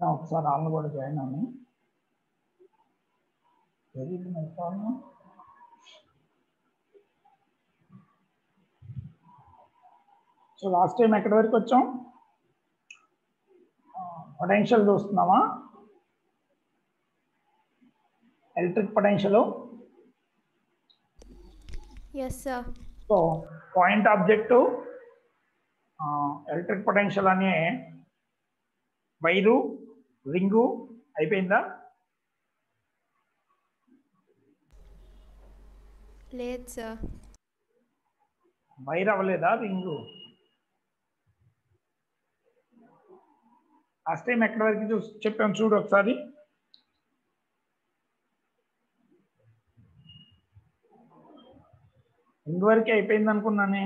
ఒకసారి వాళ్ళు కూడా జాయిన్ అని very my form so last time ఎక్కడి వరకు వచ్చాం పొటెన్షియల్ చూస్తున్నామా electric potential Yes, sir. So point objective electric potential అనే వైరు రింగు అయిపోయిందా లేదు సార్ వైర్ అవ్వలేదా రింగు లాస్ట్ టైం ఎక్కడి వరకు చూసి చెప్పాం చూడు ఒకసారి రింగ్ వరకే అయిపోయింది అనుకున్నానే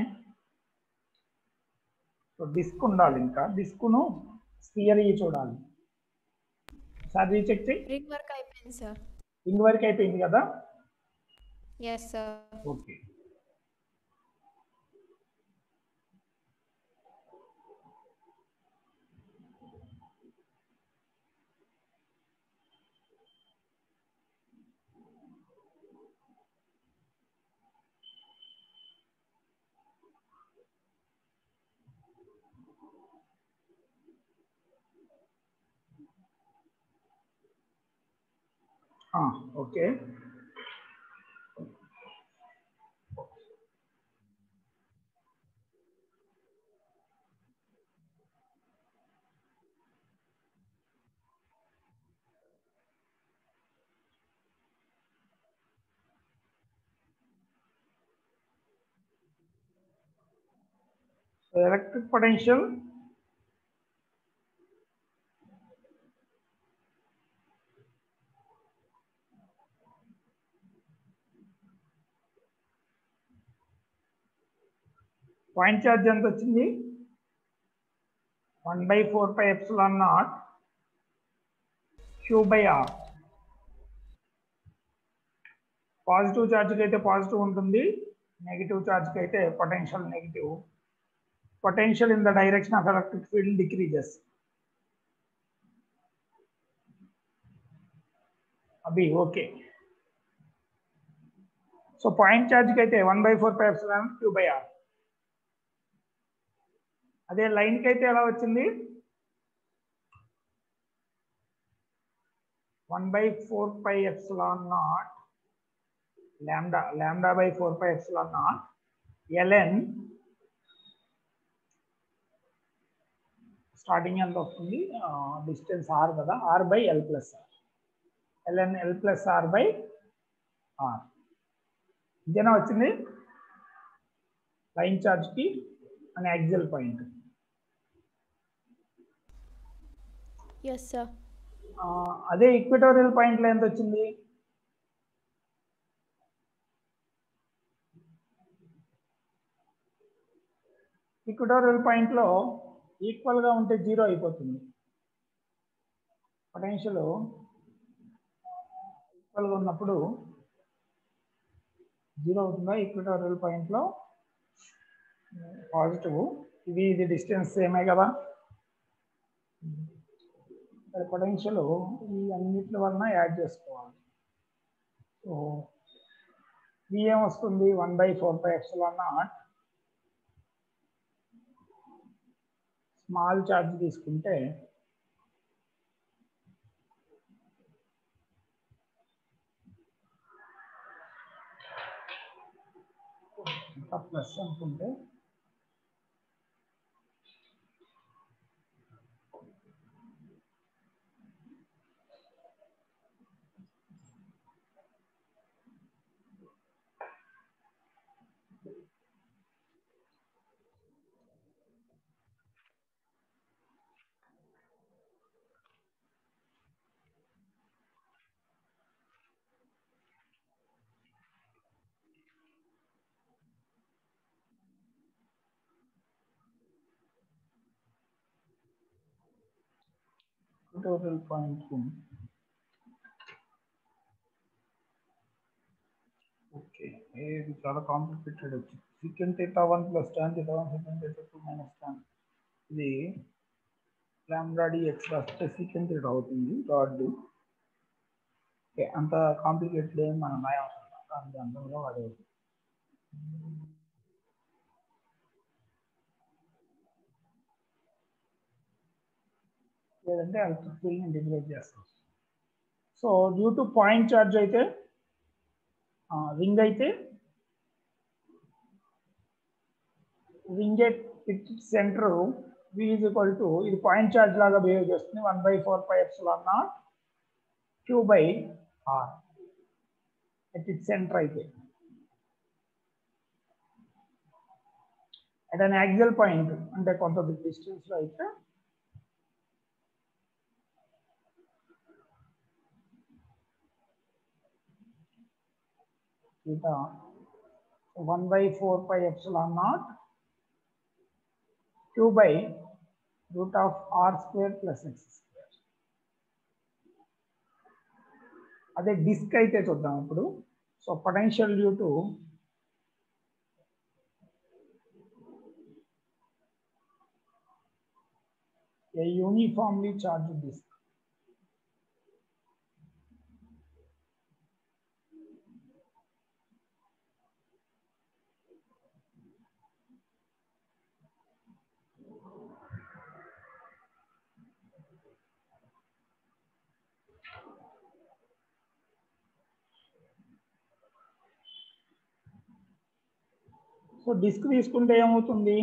సో డిస్క్ ఉండాలి ఇంకా డిస్క్ను స్పియర్ చూడాలి ఒకసారి రీచెక్ చేయి రింగ్ వర్క్ అయిపోయింది సార్ రింగ్ వరకు అయిపోయింది కదా yes sir okay okay So electric potential point charge ఎంత వచ్చింది one by four pi epsilon naught q by r positive ఛార్జ్కి అయితే పాజిటివ్ ఉంటుంది నెగిటివ్ ఛార్జ్కి అయితే potential negative potential in the direction of electric field decreases అవి okay so point ఛార్జ్కి అయితే one by four pi epsilon q by r అదే లైన్కి అయితే ఎలా వచ్చింది one by four pi epsilon naught lambda lambda by 4 pi epsilon naught ln starting ఎంత వస్తుంది డిస్టెన్స్ ఆర్ కదా r by l plus r ln l plus r by r ఇదేనా వచ్చింది లైన్ చార్జ్కి అని యాక్సిల్ పాయింట్ ఎస్ సార్ అదే equatorial పాయింట్లో ఎంత వచ్చింది ఈక్వటోరియల్ పాయింట్లో ఈక్వల్గా ఉంటే జీరో అయిపోతుంది పొటెన్షియల్ ఈక్వల్గా ఉన్నప్పుడు జీరో అవుతుందా ఈక్వటోరియల్ పాయింట్లో పాజిటివ్ ఇది ఇది డిస్టెన్స్ సేమే కదా పొటెన్షియల్ ఈ అన్నిటి వలన యాడ్ చేసుకోవాలి సో ఇది ఏమొస్తుంది one by four by epsilon naught small charge తీసుకుంటే ఇంకా ప్లస్ అనుకుంటే టోటల్ పాయింట్ ఓకే ఇది చాలా కాంప్లికేటెడ్ వచ్చింది secant theta one plus tan theta one secant theta two minus tan ఇది లాంబ్డా డిఎక్స్ రాస్తే సీకెంట్ అవుతుంది డాట్ డి ఓకే అంత కాంప్లికేటెడ్ ఏం మనం రాయవసరం లేదు. అంతంగా వాడేది లేదంటే ఎలక్ట్రిక్ ఫీల్డ్ని డిగ్రేడ్ చేస్తాం so due to point charge అయితే రింగ్ అయితే ring at center V is equal to ఇది పాయింట్ చార్జ్ లాగా బిహేవ్ చేస్తుంది one by four pi epsilon naught q by r at it center అయితే అట్ అన్ యాక్సియల్ పాయింట్ అంటే కొంత distance లో అయితే theta 1 by 4 pi epsilon naught q by root of r square plus x square. అదే disk అయితే చూద్దాం ఇప్పుడు so potential due to a uniformly charged disk so disk తీసుకుంటే ఏమవుతుంది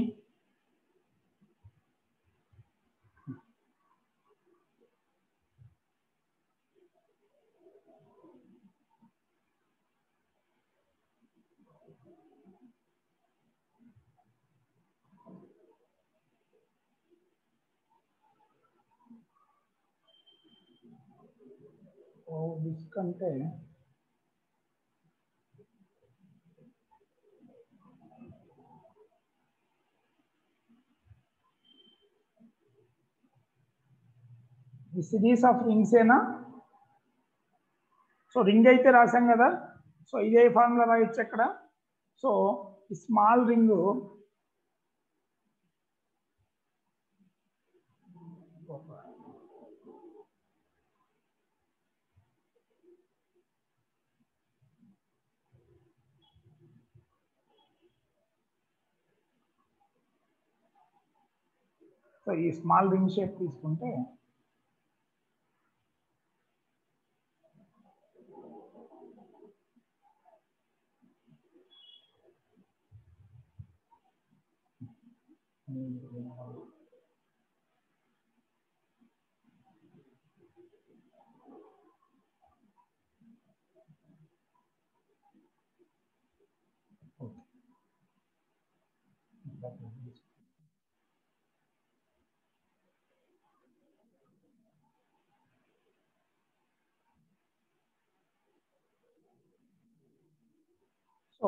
ఓ డిస్క్ అంటే ఈ సిరీస్ ఆఫ్ రింగ్స్ ఏనా సో రింగ్ అయితే రాసాం కదా సో ఇదే ఫార్ములా రాయొచ్చు ఇక్కడ సో ఈ స్మాల్ రింగ్ సో ఈ స్మాల్ రింగ్ షేప్ తీసుకుంటే సో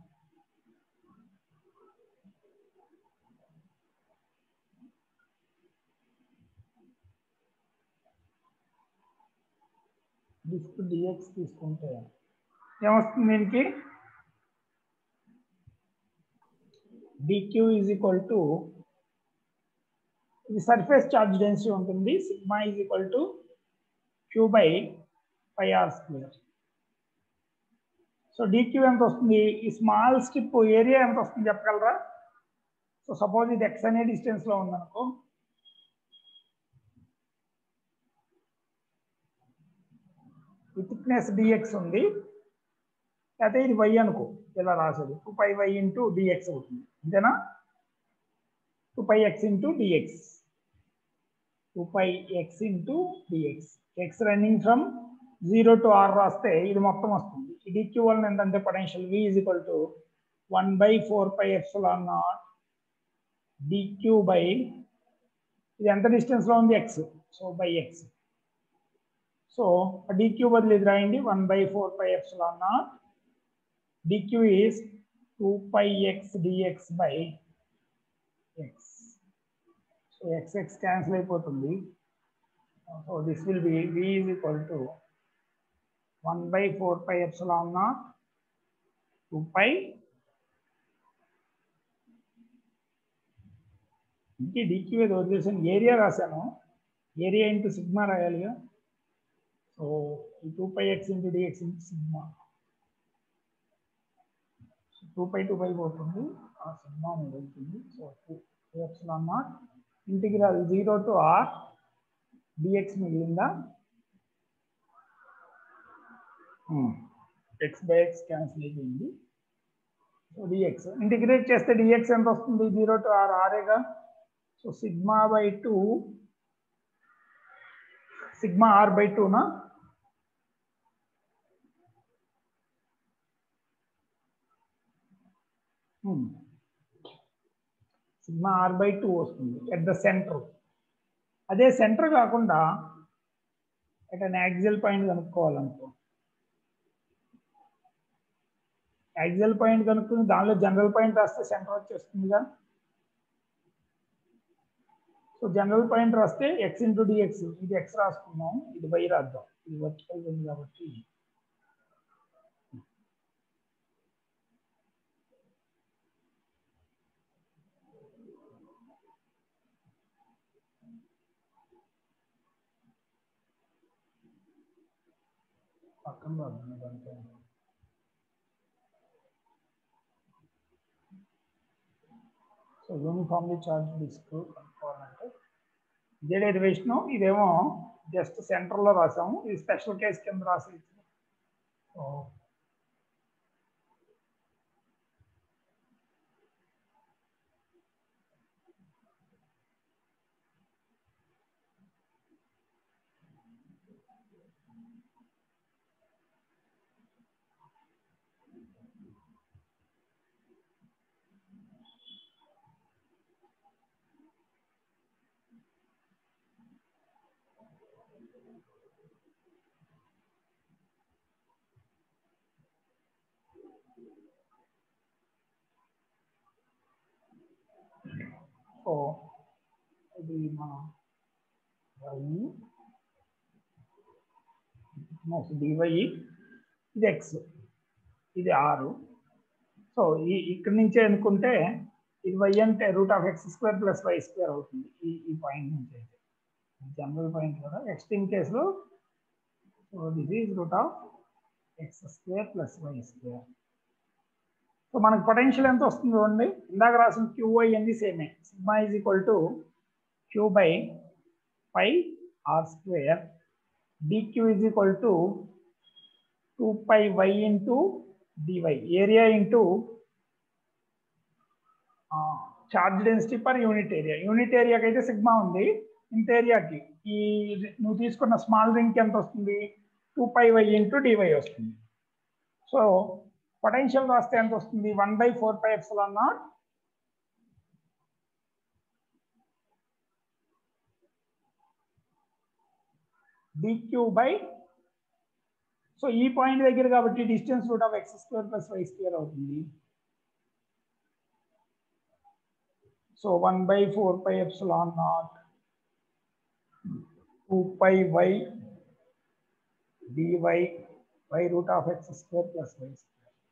డిస్క్ డిఎక్స్ తీసుకుంటే ఏమొస్తుంది దీనికి డిక్యూ ఈజ్ ఈక్వల్ టు ఇది సర్ఫేస్ చార్జ్ డెన్సిటీ ఉంటుంది sigma is equal to q by pi r square so dq ఎంత వస్తుంది ఈ స్మాల్ స్ట్రిప్ ఏరియా ఎంత వస్తుంది చెప్పగలరా సో సపోజ్ ఇది ఎక్స్ అనే డిస్టెన్స్ లో ఉందనుకో ఈ థిక్నెస్ డిఎక్స్ ఉంది అయితే ఇది వై అనుకో ఇలా రాసేది two pi y into dx అవుతుంది అంతేనా two pi x into dx two pi x into dx x running from zero to r రాస్తే ఇది మొత్తం వస్తుంది ఇది ఈక్వల్ ఏంటంటే potential v is equal to one by four pi epsilon naught dq by ఇది ఎంత డిస్టెన్స్ లో ఉంది x so by x so dq బదులు ఇది రాయండి one by four pi epsilon naught dq is two pi x dx by x so x x cancel అయిపోతుంది so this will be v is equal to one by four pi epsilon naught two pi ఇంకే dq ఏదో వదిలేసాను area రాశాను area into sigma రాయాలిగా so ఈ two pi x into dx into sigma two pi two pi పోతుంది ఆ sigma మీద వెళ్తుంది so two epsilon naught integral zero to r dx మిగిలిందా ఎక్స్ బై ఎక్స్ క్యాన్సిల్ అయిపోయింది సో డిఎక్స్ ఇంటిగ్రేట్ చేస్తే dx ఎంత వస్తుంది జీరో టు ఆర్ ఆరేగా so sigma by two sigma r by టూనా సిగ్మా ఆర్ బై టూ వస్తుంది at the center అదే center కాకుండా ఎట్ అన్ యాక్సియల్ పాయింట్ కనుక్కోవాలనుకో యాక్సియల్ పాయింట్ కనుక్కుని దానిలో జనరల్ పాయింట్ రాస్తే సెంటర్ వచ్చేస్తుందిగా సో జనరల్ పాయింట్ రాస్తే ఎక్స్ ఇంటూ డిఎక్స్ ఇది ఎక్స్ రాసుకున్నాం ఇది వై రాద్దాం ఇది వర్టికల్ ఉంది కాబట్టి పక్కన రాద్దాం ఇదంతా సో యూనిఫామ్లీ చార్జ్ డిస్క్ కనుక్కోవాలంటే ఇదే డెరివేషన్ ఇదేమో జస్ట్ సెంటర్లో రాసాము ఇది స్పెషల్ కేస్ కింద రాసి సో సో ఇది మన వై డివై ఇది ఎక్స్ ఇది ఆరు సో ఈ ఇక్కడి నుంచే అనుకుంటే ఇది వై అంటే root of x square plus y square అవుతుంది ఈ ఈ పాయింట్ నుంచి అయితే జనరల్ పాయింట్ కూడా ఎక్స్ట్రీమ్ కేసులో so this is root of x square plus y square so మనకు పొటెన్షియల్ ఎంత వస్తుంది చూడండి ఇందాక రాసిన క్యూఐ అనేది సేమే sigma is equal to q by pi r square dq is equal to two pi y into dy area into charge density per unit area unit ఏరియాకి అయితే సిగ్మా ఉంది ఇంత ఏరియాకి ఈ నువ్వు తీసుకున్న స్మాల్ రింగ్కి ఎంత వస్తుంది two pi y into dy వస్తుంది సో పొటెన్షియల్ రాస్తే ఎంత వస్తుంది one by four pi epsilon naught dq by so ఈ పాయింట్ దగ్గర కాబట్టి distance root of x square plus y square అవుతుంది so one by four pi epsilon naught two pi y dy by root of x square plus y square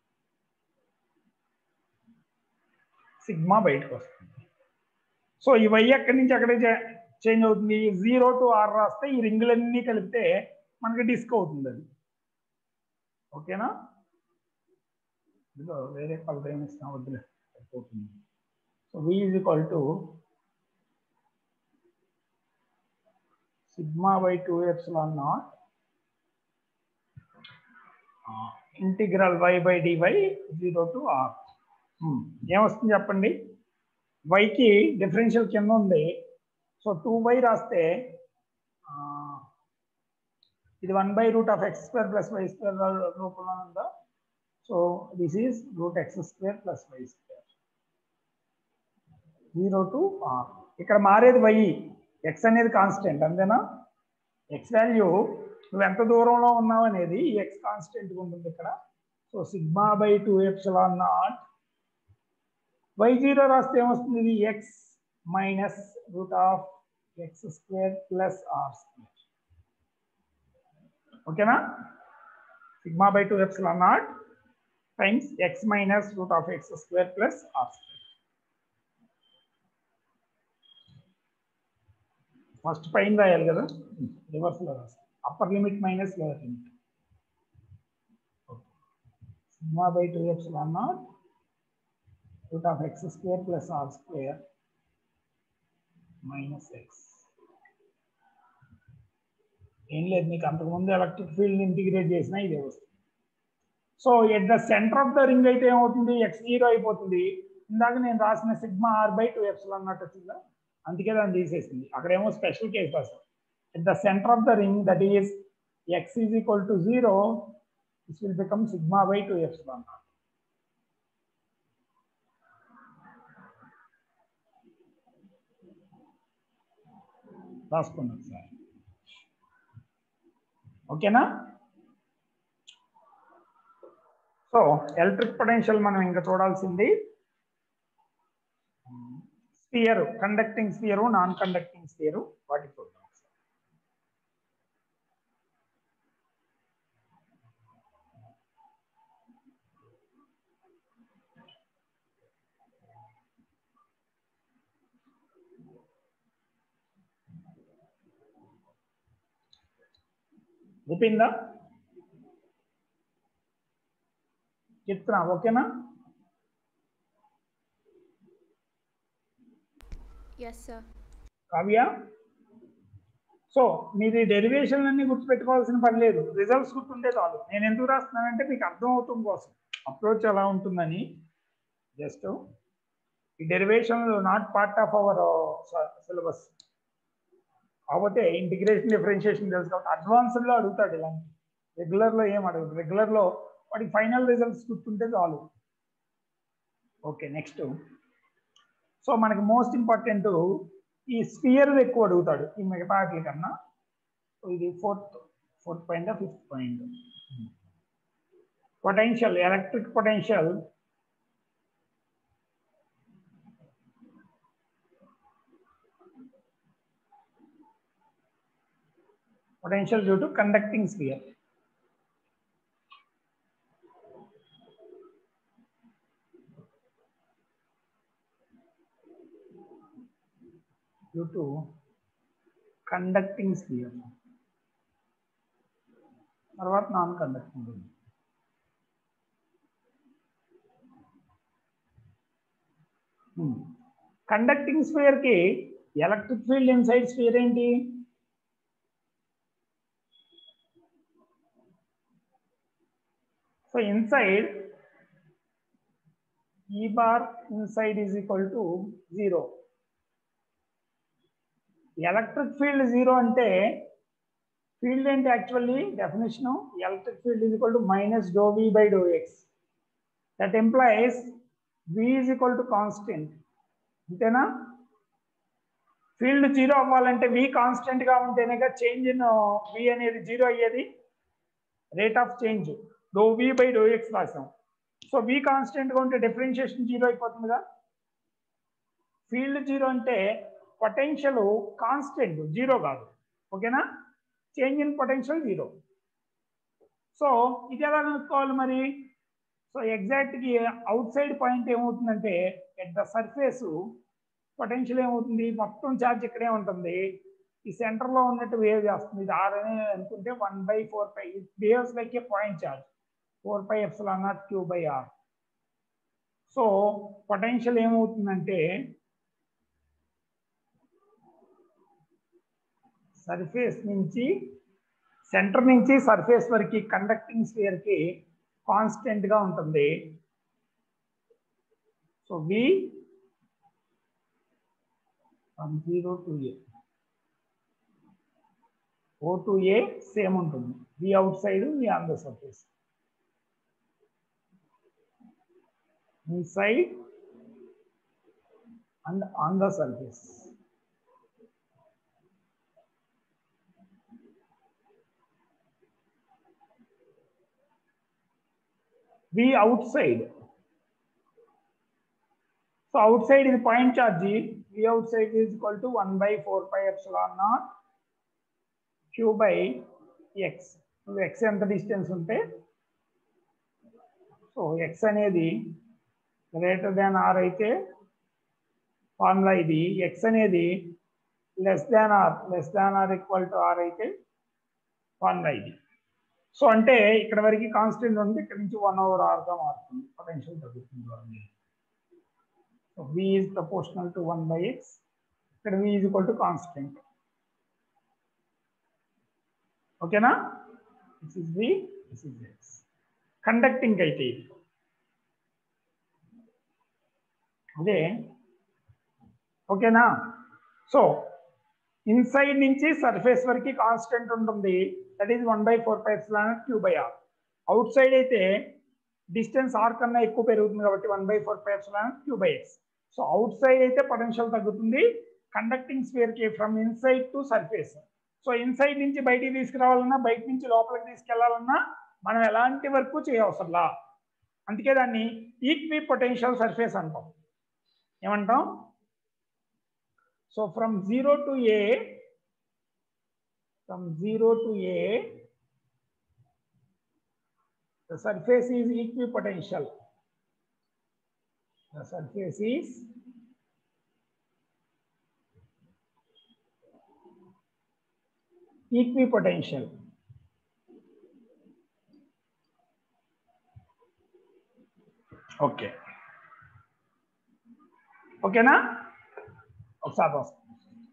sigma బయటకు వస్తుంది so ఈ why ఎక్కడి నుంచి అక్కడే change అవుతుంది zero to r రాస్తే ఈ రింగులన్నీ కలిపితే మనకి డిస్క్ అవుతుంది అది ఓకేనా ఇదిగో వేరే కలర్ ఏమి ఇస్తాం వద్దులే అయిపోతుంది so v is equal to sigma by two epsilon naught integral y by dy zero to r ఏమొస్తుంది చెప్పండి వైకి డిఫరెన్షియల్ కింద ఉంది సో టూ వై రాస్తే ఇది one by root of x square plus y square రూపంలో ఉందా so this is root x square plus y square zero to r ఇక్కడ మారేది వై ఎక్స్ అనేది కాన్స్టెంట్ అంతేనా ఎక్స్ వాల్యూ నువ్వు ఎంత దూరంలో ఉన్నావు అనేది ఈ ఎక్స్ కాన్స్టెంట్ ఉంటుంది ఇక్కడ so sigma by two epsilon naught y zero రాస్తే ఏమొస్తుంది ఇది x minus root of x square plus r square ఓకేనా sigma by two epsilon naught times x minus root of x square plus r square first పైన రాయాలి కదా రివర్స్లో రాస్తాం upper limit minus lower limit sigma by two epsilon naught root of x square plus r square minus x ఏం లేదు మీకు అంతకుముందు electric field integrate చేసినా ఇదే వస్తుంది so at the center of the ring అయితే ఏమవుతుంది ఎక్స్ జీరో అయిపోతుంది ఇందాక నేను రాసిన sigma r by two epsilon అన్నట్టు వచ్చిందా అందుకే దాన్ని తీసేసింది అక్కడేమో స్పెషల్ కేసు రాసాం at the center of the ring that is x is equal to zero this will become sigma by two epsilon అన్నమాట రాసుకున్నాం సార్ ఓకేనా సో ఎలక్ట్రిక్ పొటెన్షియల్ మనం ఇంకా చూడాల్సింది sphere conducting sphere non conducting sphere వాటి చూద్దాం చెప్పిందా చెప్తున్నా ఓకేనా Yes, sir. కావ్య సో మీది డెరివేషన్ అన్ని గుర్తుపెట్టుకోవాల్సిన పని లేదు రిజల్ట్స్ గుర్తుంటే చాలు నేను ఎందుకు రాస్తున్నానంటే మీకు అర్థం అవటం కోసం అప్రోచ్ ఎలా ఉంటుందని జస్ట్ ఈ derivation not part of our syllabus కాకపోతే ఇంటిగ్రేషన్ డిఫరెన్షియేషన్ తెలుసు కాబట్టి అడ్వాన్స్డ్లో అడుగుతాడు ఇలాంటి రెగ్యులర్లో ఏం అడగదు రెగ్యులర్లో వాటికి ఫైనల్ రిజల్ట్స్ గుర్తుంటే చాలు ఓకే నెక్స్ట్ సో మనకి మోస్ట్ ఇంపార్టెంట్ ఈ స్పియర్ ఎక్కువ అడుగుతాడు ఈ మిగతా వాటి కన్నా సో ఇది fourth fourth point fifth point potential electric potential potential due to conducting sphere. Due to conducting sphere. తర్వాత నాన్ కండక్టింగ్ కండక్టింగ్ స్పియర్ కి ఎలక్ట్రిక్ ఫీల్డ్ ఇన్సైడ్ స్పియర్ ఏంటి So inside E bar inside is equal to zero. Electric field zero అంటే field ఏంటి actually definition electric field is equal to minus do we by do x that implies v is equal to constant అంతేనా field zero అవ్వాలంటే v constant గా ఉంటేనేగా change in వి అనేది జీరో అయ్యేది rate of change do we by do x రాసాం so v కాన్స్టెంట్గా ఉంటే differentiation zero అయిపోతుందిగా ఫీల్డ్ జీరో అంటే పొటెన్షియల్ కాన్స్టెంట్ జీరో కాదు ఓకేనా change in potential zero so ఇది ఎలా కనుక్కోవాలి మరి సో ఎగ్జాక్ట్కి అవుట్ సైడ్ పాయింట్ ఏమవుతుందంటే ఎట్ ద సర్ఫేస్ పొటెన్షియల్ ఏమవుతుంది మొత్తం ఛార్జ్ ఇక్కడే ఉంటుంది ఈ సెంటర్లో ఉన్నట్టు వేవ్ చేస్తుంది ఇది ఆర్ అని అనుకుంటే one by four pi behaves like a point charge four pi epsilon naught q by r so potential ఏమవుతుందంటే సర్ఫేస్ నుంచి సెంటర్ నుంచి సర్ఫేస్ వరకు కండక్టింగ్ స్పియర్కి కాన్స్టెంట్గా ఉంటుంది so v from zero to a o to a same ఉంటుంది v outside v on the surface inside and on the surface. V outside. So outside is point charge. V outside is equal to 1 by 4 pi epsilon naught Q by X. X ఎంత distance ఉంటే so x అనేది greater than r అయితే formula ఇది x అనేది less than r less than r equal to r అయితే one by d so అంటే ఇక్కడ వరకు కాన్స్టెంట్ ఉంది ఇక్కడ నుంచి వన్ ఓవర్ ఆర్గా మారుతుంది పొటెన్షియల్ తగ్గుతుంది so v is proportional to one by x ఇక్కడ v is equal to constant ఓకేనా this is v this is x conducting అయితే ఇది అదే ఓకేనా సో ఇన్సైడ్ నుంచి సర్ఫేస్ వరకు కాన్స్టెంట్ ఉంటుంది that is one by four pi q by r outside అయితే డిస్టెన్స్ ఆర్ కన్నా ఎక్కువ పెరుగుతుంది కాబట్టి one by four pi q by x so outside అయితే పొటెన్షియల్ తగ్గుతుంది కండక్టింగ్ స్పియర్ కి from inside to surface so inside నుంచి బయటికి తీసుకురావాలన్నా బయట నుంచి లోపలికి తీసుకెళ్లాలన్నా మనం ఎలాంటి వర్క్ చేయవసరంలా అందుకే దాన్ని ఈక్వి పొటెన్షియల్ సర్ఫేస్ అంటాం ఏమంటాం so from zero to a from zero to a the surface is equipotential the surface is equipotential okay ఓకేనా ఒకసారి వస్తాం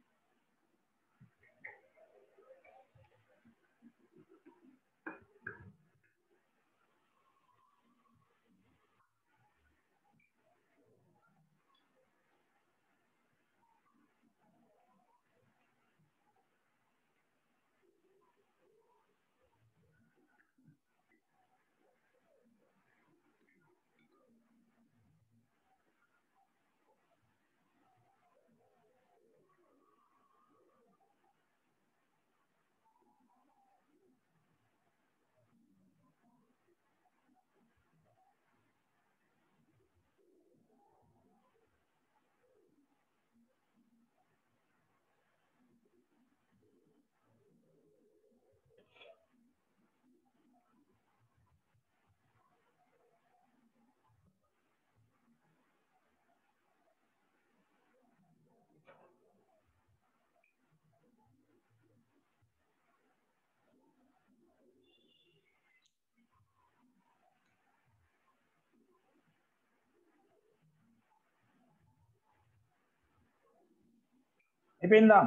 అయిపోయిందా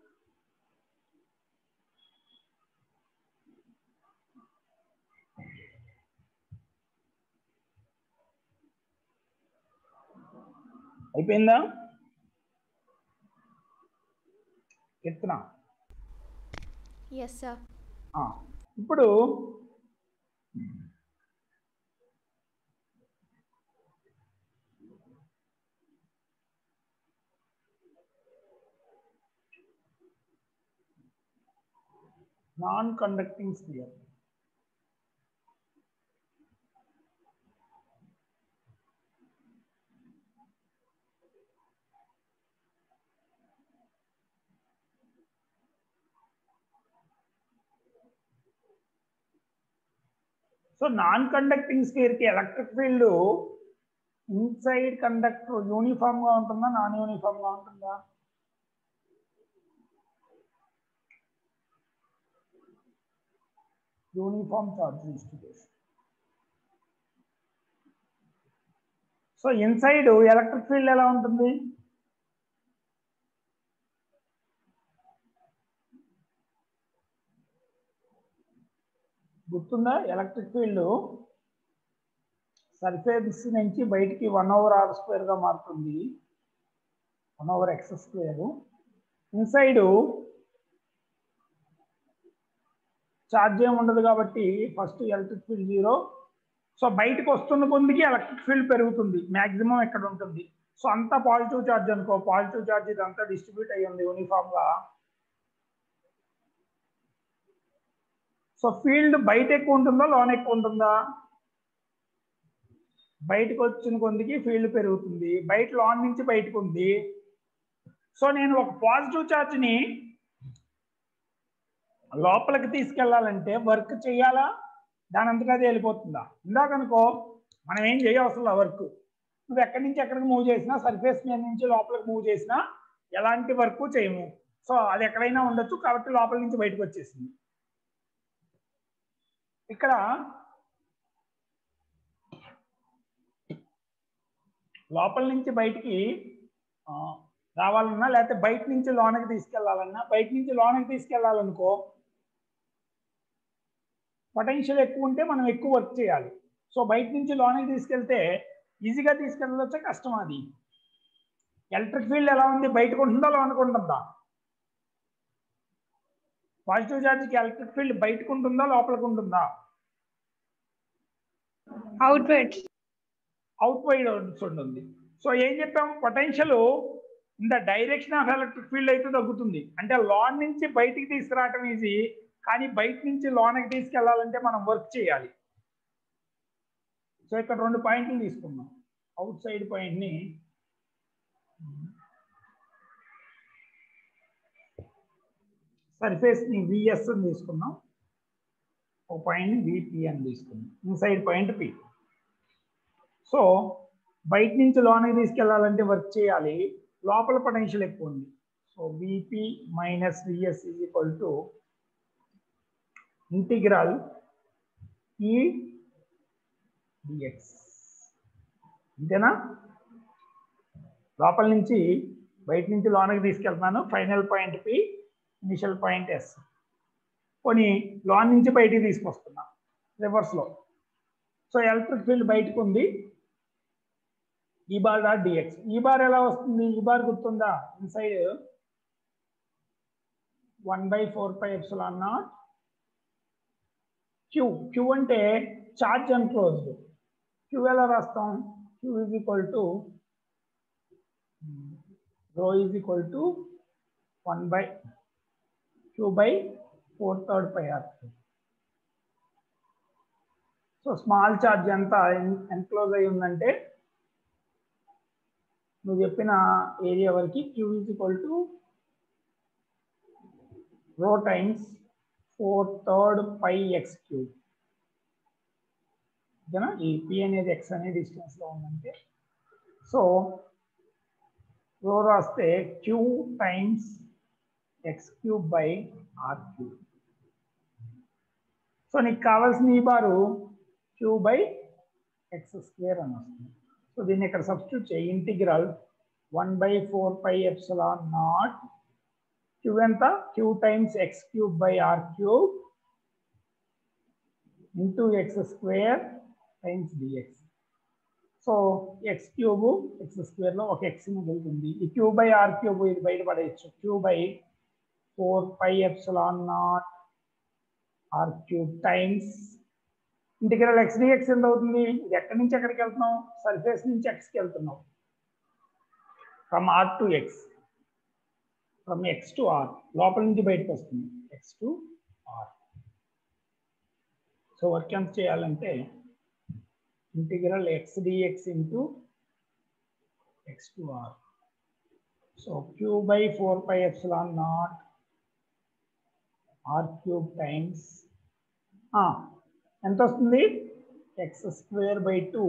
అయిపోయిందా ఎత్తునా Yes, sir. ఆ, ఇప్పుడు non conducting sphere so non conducting sphere కి electric field inside conductor uniform గా ఉంటుందా నాన్ యూనిఫామ్ గా ఉంటుందా uniform charge distribution so inside electric field ఎలా ఉంటుంది గుర్తుందా ఎలక్ట్రిక్ ఫీల్డ్ సర్ఫేస్ నుంచి బయటికి వన్ ఓవర్ ఆర్ స్క్వేర్ గా మారుతుంది one over x square inside charge ఏమి ఉండదు కాబట్టి first electric field zero so బయటకు వస్తున్న కొద్దికి ఎలక్ట్రిక్ ఫీల్డ్ పెరుగుతుంది మాక్సిమం ఎక్కడ ఉంటుంది సో అంతా పాజిటివ్ ఛార్జ్ అనుకో పాజిటివ్ ఛార్జ్ ఇదంతా డిస్ట్రిబ్యూట్ అయ్యి ఉంది యూనిఫామ్ గా సో ఫీల్డ్ బయట ఎక్కువ ఉంటుందా లోన్ ఎక్కువ ఉంటుందా బయటకు వచ్చిన కొద్దికి ఫీల్డ్ పెరుగుతుంది బయట లోన్ నుంచి బయటకు ఉంది సో నేను ఒక పాజిటివ్ ఛార్జ్ని లోపలికి తీసుకెళ్లాలంటే వర్క్ చేయాలా దాని అంతగా అది వెళ్ళిపోతుందా ఇందాక అనుకో మనం ఏం చేయవసరం వర్క్ నువ్వు ఎక్కడి నుంచి ఎక్కడికి మూవ్ చేసినా సర్ఫేస్ మీద నుంచి లోపలికి మూవ్ చేసినా ఎలాంటి వర్క్ చేయము సో అది ఎక్కడైనా ఉండొచ్చు కాబట్టి లోపల నుంచి బయటకు వచ్చేసింది ఇక్కడ లోపల నుంచి బయటికి ఆ, రావాలన్నా లేకపోతే బయట నుంచి లోనకి తీసుకెళ్లాలన్నా బయట నుంచి లోనకి తీసుకెళ్లాలనుకో పొటెన్షియల్ ఎక్కువ ఉంటే మనం ఎక్కువ వర్క్ చేయాలి సో బయట నుంచి లోనకి తీసుకెళ్తే ఈజీగా తీసుకెళ్ళవచ్చా కష్టం అది ఎలక్ట్రిక్ ఫీల్డ్ ఎలా ఉంది బయటకు ఉంటుందా లోనకు ఉంటుందా పాజిటివ్ ఛార్జ్కి ఎలక్ట్రిక్ ఫీల్డ్ బయటకు ఉంటుందా లోపలికి ఉంటుందా అవుట్వర్డ్ అవుట్ వైడ్ ఉంటుంది సో ఏం చెప్పాం potential in the direction of electric field అయితే తగ్గుతుంది అంటే లోన్ నుంచి బయటికి తీసుకురావటం ఈజీ కానీ బయట నుంచి లోనకి తీసుకెళ్లాలంటే మనం వర్క్ చేయాలి సో ఇక్కడ రెండు పాయింట్లు తీసుకుందాం అవుట్ సైడ్ పాయింట్ని సర్ఫేస్ ని విఎస్ అని తీసుకున్నాం ఒక పాయింట్ విపి అని తీసుకున్నాం ఇన్సైడ్ పాయింట్ పి సో బయట నుంచి లోనకి తీసుకెళ్లాలంటే వర్క్ చేయాలి లోపల పొటెన్షియల్ ఎక్కువ ఉంది so vp minus vs is equal to integral e dx అంతేనా లోపల నుంచి బయట నుంచి లోనకి తీసుకెళ్తున్నాను final point p initial point s కొని లోన్ నుంచి బయటికి తీసుకొస్తున్నా రివర్స్లో సో ఎలక్ట్రిక్ ఫీల్డ్ బయటకు ఉంది e bar dot dx e bar ఎలా వస్తుంది ఈ బార్ గుర్తుందా inside one by four pi epsilon naught q q అంటే చార్జ్ అన్క్లోజ్డ్ క్యూ ఎలా రాస్తాం q is equal to rho is equal to one by q by four third pi r so small charge ఎంత enclose అయి ఉందంటే నువ్వు చెప్పిన area వరకు q is equal to rho times four third pi x cube ఓకేనా ఈ P అనేది X అనే డిస్టెన్స్ లో ఉందంటే సో రో రాస్తే q times x cube by r cube so నీకు కావాల్సిన E bar q by x square అని వస్తుంది సో దీన్ని ఇక్కడ సబ్స్టిట్యూట్ చేయి integral one by four pi epsilon naught q ఎంత q times x cube by r cube into x square times dx so x cube x స్క్వేర్లో ఒక x మిగులుతుంది ఈ క్యూ బై ఆర్ క్యూబ్ ఇది బయటపడేయచ్చు q by four pi epsilon naught r cube times integral x dx ఎంత అవుతుంది ఇది ఎక్కడి నుంచి ఎక్కడికి వెళ్తున్నాం సర్ఫేస్ నుంచి ఎక్స్కి వెళ్తున్నాం from r to x from x to r లోపల నుంచి బయటకు వస్తుంది x to r so work ఎంత చేయాలంటే integral x dx into x to r so q by four pi epsilon naught r cube times ఎంత వస్తుంది x square by two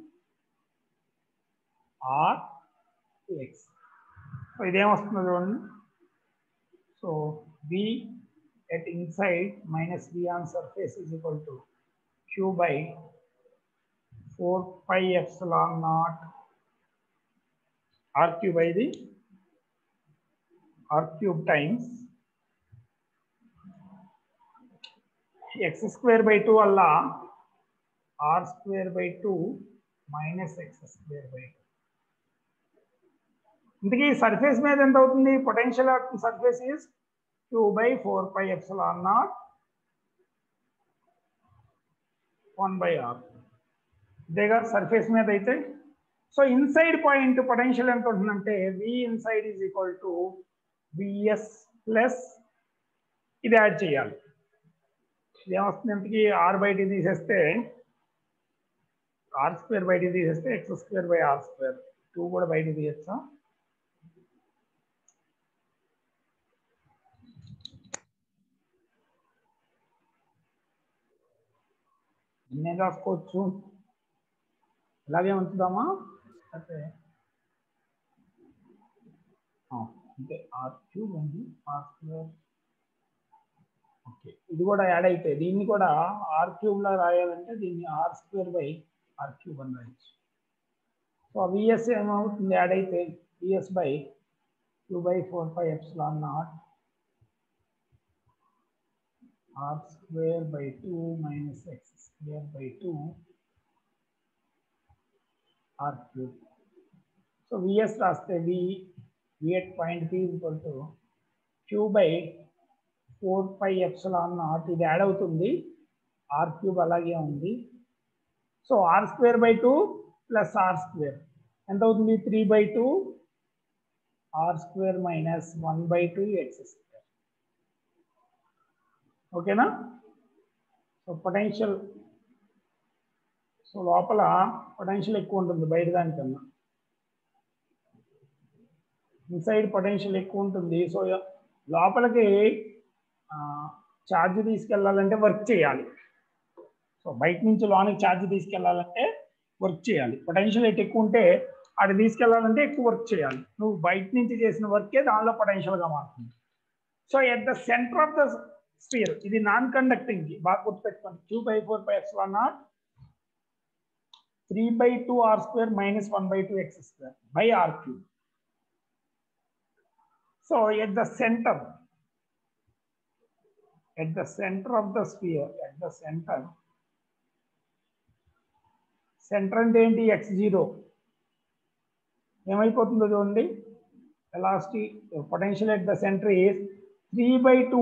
r x so ఇదేం వస్తుంది చూడండి so B at inside minus B on surface is equal to q by four pi epsilon naught r cube ఇది r cube times x square by two వల్ల r square by two minus x square by two ఇంతకీ surface మీద ఎంత అవుతుంది potential surface is two by four pi epsilon naught one by r ఇదేగా surface మీద అయితే so inside point potential ఎంత ఉంటుందంటే V inside is equal to Vs plus ఇది యాడ్ చేయాలి ఇదేమొస్తుంది ఇంతకి ఆర్ బయటికి తీసేస్తే ఆర్ స్క్వేర్ బయటికి తీసేస్తే x square by r square two కూడా బయటికి తీయచ్చా ఎన్ని రాసుకోవచ్చు ఇలాగే ఉంచుదామా అయితే అంటే ఆర్ క్యూబ్ ఉంది ఆర్ స్క్వేర్ ఓకే ఇది కూడా యాడ్ అయితే దీన్ని కూడా ఆర్ క్యూబ్ లా రాయాలంటే దీన్ని r square by r cube అని రాయొచ్చు సో విఎస్ ఏమవుతుంది యాడ్ అయితే Vs by two by four five epsilon naught r square by two minus x square by two r cube so Vs రాస్తే V V at point P equal to q by four five epsilon naught ఇది add అవుతుంది r cube అలాగే ఉంది so r square by two plus r square ఎంత అవుతుంది three by two r square minus one by two x square ఓకేనా so potential so లోపల potential ఎక్కువ ఉంటుంది బయట దానికన్నా ఇన్సైడ్ పొటెన్షియల్ ఎక్కువ ఉంటుంది సో లోపలికి ఛార్జ్ తీసుకెళ్ళాలంటే వర్క్ చేయాలి సో బయట నుంచి లోనికి ఛార్జ్ తీసుకెళ్ళాలంటే వర్క్ చేయాలి పొటెన్షియల్ రేట్ ఎక్కువ ఉంటే అది తీసుకెళ్ళాలంటే ఎక్కువ వర్క్ చేయాలి నువ్వు బయట నుంచి చేసిన వర్కే దానిలో పొటెన్షియల్గా మారుతుంది so at the center of the sphere ఇది నాన్ కండక్టింగ్ కి బాగా గుర్తుపెట్టుకోండి q by four by x one naught three by two r square minus one by two x square by r cube so at the center at the center of the sphere, at the center, center అంటే ఏంటి x zero ఏమైపోతుందో చూడండి velocity potential at the center is three by two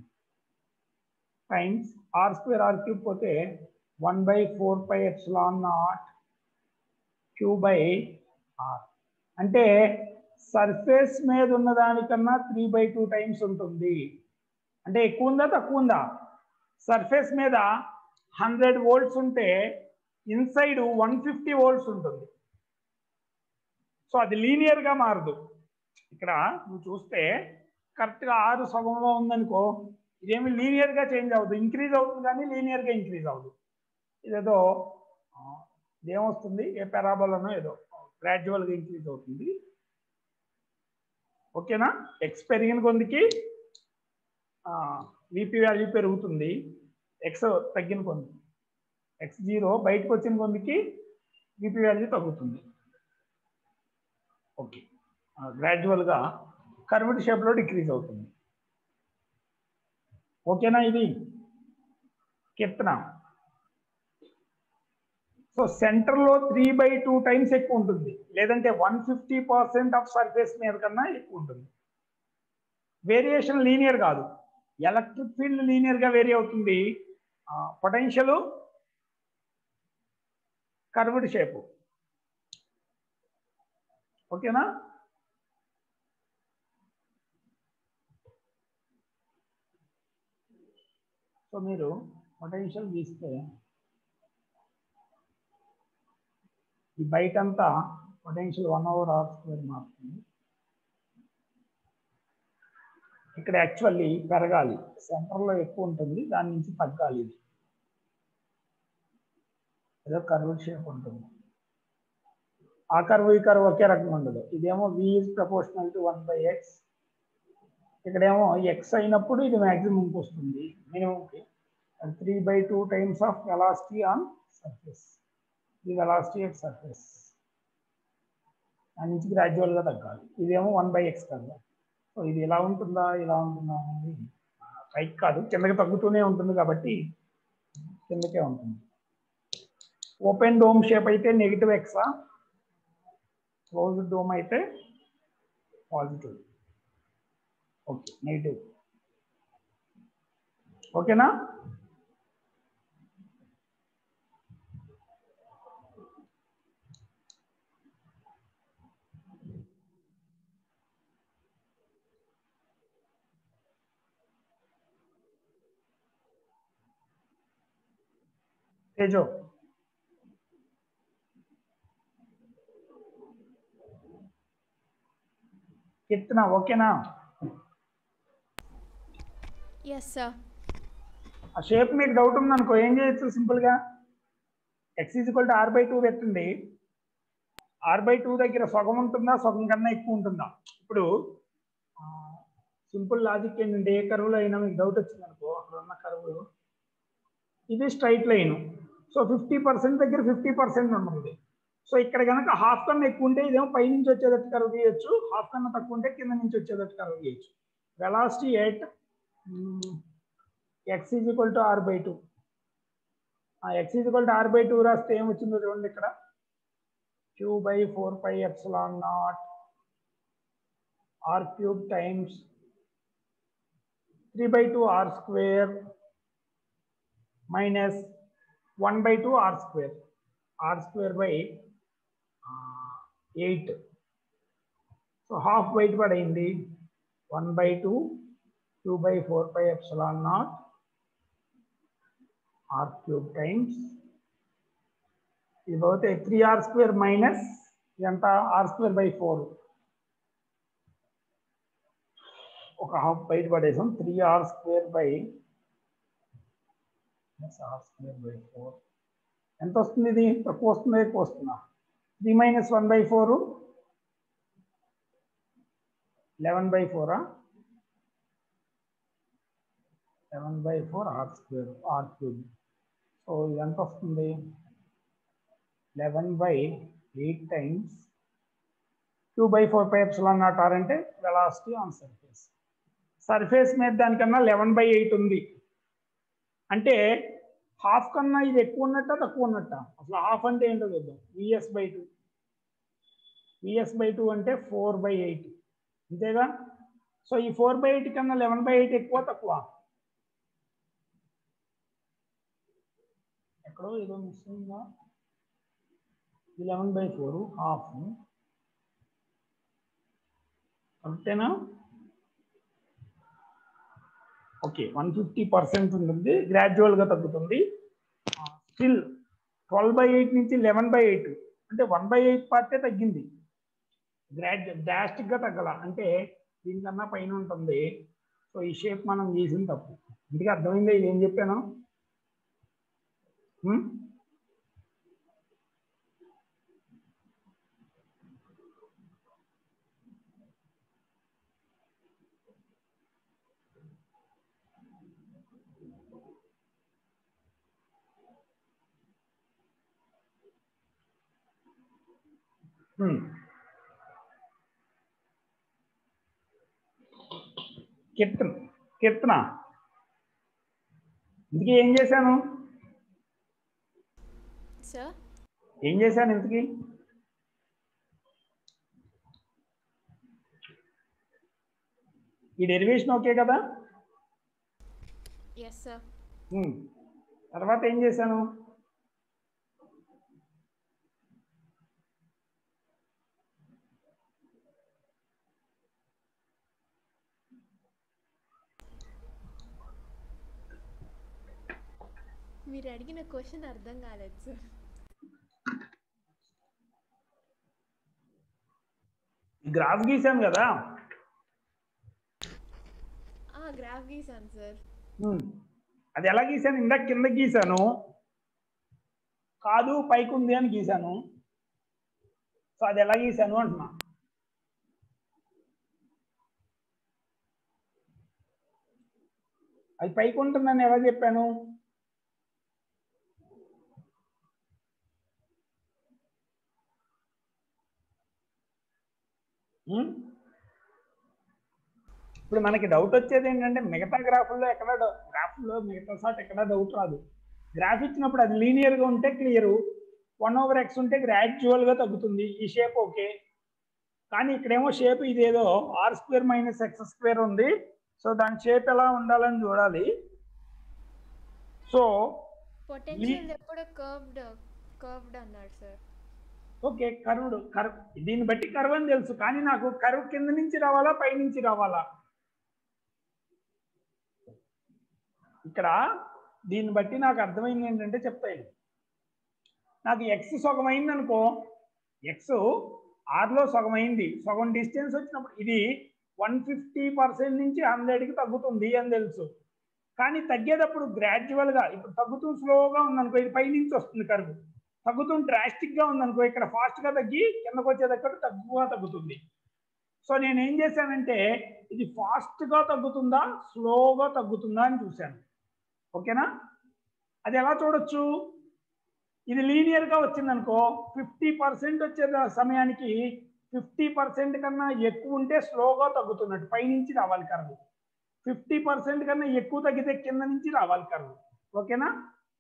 times r square r cube పోతే one by four by epsilon naught q by r అంటే surface మీద ఉన్న దానికన్నా three by two times ఉంటుంది అంటే ఎక్కువ ఉందా తక్కువ ఉందా సర్ఫేస్ మీద హండ్రెడ్ వోల్ట్స్ ఉంటే ఇన్సైడ్ వన్ ఫిఫ్టీ వోల్ట్స్ ఉంటుంది సో అది లీనియర్గా మారదు ఇక్కడ నువ్వు చూస్తే కరెక్ట్గా ఆరు సగంలో ఉందనుకో ఇదేమి లీనియర్గా చేంజ్ అవ్వదు ఇంక్రీజ్ అవుతుంది కానీ లీనియర్గా ఇంక్రీజ్ అవ్వదు ఇదేదో ఆ, ఇదేమొస్తుంది ఏ పెరాబోలనో ఏదో గ్రాడ్యువల్గా ఇంక్రీజ్ అవుతుంది ఓకేనా ఎక్స్ పెరిగిన కొందికి విపి వాల్యూ పెరుగుతుంది ఎక్స్ తగ్గిన కొంది ఎక్స్ జీరో బయటకు వచ్చిన కొందికి విపి వాల్యూ తగ్గుతుంది ఓకే గ్రాడ్యువల్గా కర్వ్డ్ షేప్లో డిక్రీజ్ అవుతుంది ఓకేనా ఇది కీర్తన సో సెంటర్లో త్రీ బై టూ టైమ్స్ ఎక్కువ ఉంటుంది లేదంటే one fifty percent of surface మీద కన్నా ఎక్కువ ఉంటుంది వేరియేషన్ లీనియర్ కాదు ఎలక్ట్రిక్ ఫీల్డ్ లీనియర్ గా వేరీ అవుతుంది పొటెన్షియల్ కర్వ్డ్ షేప్ ఓకేనా సో మీరు పొటెన్షియల్ గీస్తే ఈ బయటంతా potential one over r square మారుతుంది ఇక్కడ యాక్చువల్లీ పెరగాలి సెంటర్లో ఎక్కువ ఉంటుంది దాని నుంచి తగ్గాలి ఇది ఏదో కర్వ్ షేప్ ఉంటుంది ఆ కర్వ్ ఈ కర్వ్ ఒకే రకంగా ఉండదు ఇదేమో V is proportional to one by x ఇక్కడేమో ఎక్స్ అయినప్పుడు ఇది మ్యాక్సిమంకి వస్తుంది మినిమంకి three by two times of velocity on surface ఇది వెలాసిటీ ఎట్ సర్ఫేస్ దాని నుంచి గ్రాడ్యువల్గా తగ్గాలి ఇదేమో వన్ బై ఎక్స్ కదా సో ఇది ఎలా ఉంటుందా ఇలా ఉంటుందా అనేది పైకి కాదు కిందకి తగ్గుతూనే ఉంటుంది కాబట్టి కిందకే ఉంటుంది ఓపెన్ డోమ్ షేప్ అయితే నెగిటివ్ ఎక్సా క్లోజ్డ్ డోమ్ అయితే పాజిటివ్ ఓకే నెగిటివ్ ఓకేనా తేజో కీర్తన ఓకేనా Yes, sir. ఆ షేప్ మీకు డౌట్ ఉందనుకో ఏం చేయొచ్చు సింపుల్గా x equal to r by two పెట్టండి ఆర్ బై టూ దగ్గర సగం ఉంటుందా సగం కన్నా ఎక్కువ ఉంటుందా ఇప్పుడు సింపుల్ లాజిక్ ఏంటంటే ఏ కరువులో అయినా మీకు డౌట్ వచ్చింది అనుకో అక్కడ ఉన్న కరువు ఇది straight line so fifty percent దగ్గర ఫిఫ్టీ పర్సెంట్ ఉంటుంది సో ఇక్కడ కనుక హాఫ్ కన్నా ఎక్కువ ఉంటే ఇదేమో పై నుంచి వచ్చేటట్టు కరువు తీయచ్చు హాఫ్ కన్నా తక్కువ ఉంటే కింద నుంచి వచ్చేటట్టు కరువు తీయచ్చు velocity at x is equal to r by two x is equal to r by two రాస్తే ఏమొచ్చిందో చూడండి ఇక్కడ q by four pi epsilon naught r cube times three by two r square minus one by two r square r square by eight so half బయట పడైంది one by two two by four by epsilon naught r cube times ఇది పోతే three r square minus ఎంత r square by four ఒక half బయట పడేసాం three r square by r square by four ఎంత వస్తుంది ఇది తక్కువ వస్తుందా ఎక్కువ వస్తుందా three minus one by four eleven by ఫోరా eleven by four r square r cube so ఇది ఎంత వస్తుంది eleven by eight times two by four by epsilon naught r అంటే వెలాసిటీ ఆన్ సర్ఫేస్ సర్ఫేస్ మీద దానికన్నా లెవెన్ బై ఎయిట్ ఉంది అంటే half కన్నా ఇది ఎక్కువ ఉన్నట్ట తక్కువ ఉన్నట్ట అసలు హాఫ్ అంటే ఏంటో చూద్దాం Vs by two Vs by two అంటే ఫోర్ బై ఎయిట్ అంతేగా సో ఈ ఫోర్ బై ఎయిట్ కన్నా లెవెన్ బై ఎయిట్ ఎక్కువ తక్కువ ఎక్కడో ఏదో మిస్ అయిందా లెవెన్ బై ఫోర్ హాఫ్ అంతేనా ఓకే వన్ ఫిఫ్టీ పర్సెంట్ ఉంటుంది గ్రాడ్యువల్గా తగ్గుతుంది స్టిల్ ట్వెల్వ్ బై ఎయిట్ నుంచి లెవెన్ బై ఎయిట్ అంటే వన్ బై ఎయిట్ పార్టే తగ్గింది గ్రాడ్యు డ్రాస్టిక్గా తగ్గల అంటే దీనికన్నా పైన ఉంటుంది సో ఈ షేప్ మనం గీసింది తప్పు ఇంటికి అర్థమైందా ఇది ఏం చెప్పాను హ్మ్? హ్మ్. కీర్తన కీర్తన ఇంతకీ ఏం చేశాను Sir? ఏం చేశాను ఇంతకీ ఈ డెరివేషన్ ఓకే కదా Yes, sir. హ్మ్. తర్వాత ఏం చేశాను మీరు అడిగిన క్వశ్చన్ అర్థం కాలేదు సార్ ఈ గ్రాఫ్ గీసాను కదా గ్రాఫ్ గీసాను సార్ హ్మ్. అది ఎలా గీసాను ఇందాక కింద గీసాను కాదు పైకి ఉంది అని గీసాను సో అది ఎలా గీసాను అంటున్నా అది పైకి ఉంటుందని ఎలా చెప్పాను హ్మ్? ఇప్పుడు మనకి డౌట్ వచ్చేది ఏంటంటే మిగతా గ్రాఫుల్లో ఎక్కడ గ్రాఫ్లో మిగతా సాట్ ఎక్కడ డౌట్ రాదు గ్రాఫ్ ఇచ్చినప్పుడు అది లీనియర్ గా ఉంటే క్లియర్ వన్ ఓవర్ ఎక్స్ ఉంటే గ్రాడ్యువల్ గా తగ్గుతుంది ఈ షేప్ ఓకే కానీ ఇక్కడేమో షేప్ ఇదేదో r square minus x square ఉంది సో దాని షేప్ ఎలా ఉండాలని చూడాలి సో పొటెన్షియల్ ఎప్పుడు కర్వ్డ్ కర్వ్డ్ అన్నాడు సార్ ఓకే కర్వ్డ్ కర్వ్ దీన్ని బట్టి కర్వ్ అని తెలుసు కానీ నాకు కర్వ్ కింద నుంచి రావాలా పై నుంచి రావాలా ఇక్కడ దీన్ని బట్టి నాకు అర్థమైంది ఏంటంటే చెప్తాయి నాకు ఎక్స్ సగం అయింది అనుకో ఎక్స్ ఆర్లో సగం అయింది సగం డిస్టెన్స్ వచ్చినప్పుడు ఇది వన్ ఫిఫ్టీ పర్సెంట్ నుంచి హండ్రెడ్కి తగ్గుతుంది అని తెలుసు కానీ తగ్గేటప్పుడు గ్రాడ్యువల్గా ఇప్పుడు తగ్గుతూ స్లోగా ఉందనుకో ఇది పై నుంచి వస్తుంది కరువు తగ్గుతూ డ్రాస్టిక్ గా ఉందనుకో ఇక్కడ ఫాస్ట్ గా తగ్గి కిందకు వచ్చేటప్పుడు తక్కువ తగ్గుతుంది సో నేను ఏం చేశానంటే ఇది ఫాస్ట్గా తగ్గుతుందా స్లోగా తగ్గుతుందా అని చూశాను ఓకేనా అది ఎలా చూడొచ్చు ఇది లీనియర్గా వచ్చిందనుకో ఫిఫ్టీ పర్సెంట్ వచ్చే సమయానికి ఫిఫ్టీ పర్సెంట్ కన్నా ఎక్కువ ఉంటే స్లోగా తగ్గుతున్నట్టు పైనుంచి రావాలి కర్వ్ ఫిఫ్టీ పర్సెంట్ కన్నా ఎక్కువ తగ్గితే కింద నుంచి రావాలి కర్వ్ ఓకేనా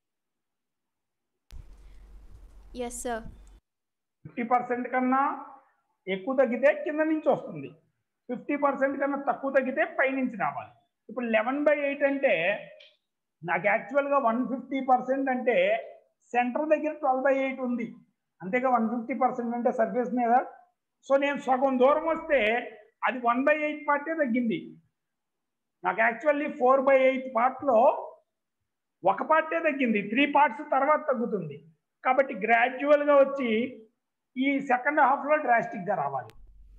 ఎస్ సార్ ఫిఫ్టీ పర్సెంట్ కన్నా ఎక్కువ తగ్గితే కింద నుంచి వస్తుంది ఫిఫ్టీ పర్సెంట్ కన్నా తక్కువ తగ్గితే పైనుంచి రావాలి ఇప్పుడు లెవెన్ బై ఎయిట్ అంటే నాకు యాక్చువల్గా వన్ ఫిఫ్టీ పర్సెంట్ అంటే సెంటర్ దగ్గర ట్వెల్వ్ బై ఎయిట్ ఉంది అంతేగా వన్ ఫిఫ్టీ పర్సెంట్ అంటే సర్ఫేస్ మీద సో నేను సగం దూరం వస్తే అది వన్ బై ఎయిట్ పార్టే తగ్గింది నాకు యాక్చువల్లీ ఫోర్ బై ఎయిట్ పార్ట్లో ఒక పార్టే తగ్గింది త్రీ పార్ట్స్ తర్వాత తగ్గుతుంది కాబట్టి గ్రాడ్యువల్గా వచ్చి ఈ సెకండ్ హాఫ్లో డ్రాస్టిక్గా రావాలి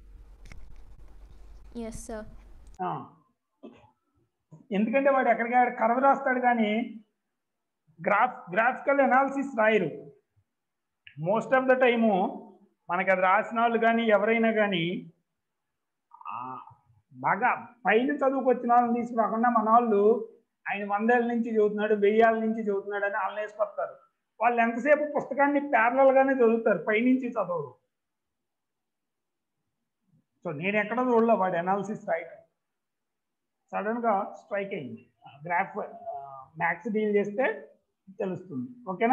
ఎస్ సార్ ఆ. ఎందుకంటే వాడు ఎక్కడికి కర్వ్ రాస్తాడు కానీ గ్రాఫ్ గ్రాఫికల్ అనాలిసిస్ రాయరు మోస్ట్ ఆఫ్ ద టైము మనకి అది రాసిన వాళ్ళు కానీ ఎవరైనా కానీ ఆ, బాగా పైన చదువుకొచ్చిన వాళ్ళని తీసుకురాకుండా మన వాళ్ళు ఆయన వందేళ్ళ నుంచి చదువుతున్నాడు వెయ్యాల నుంచి చదువుతున్నాడు అని వాళ్ళని వేసుకొస్తారు వాళ్ళు ఎంతసేపు పుస్తకాన్ని parallel గానే చదువుతారు పైనుంచి చదవరు సో నేను ఎక్కడ చూడలే వాడి అనాలిసిస్ రాయటం సడన్ గా స్ట్రైక్ అయింది గ్రాఫ్ మ్యాథ్స్ డీల్ చేస్తే తెలుస్తుంది ఓకేనా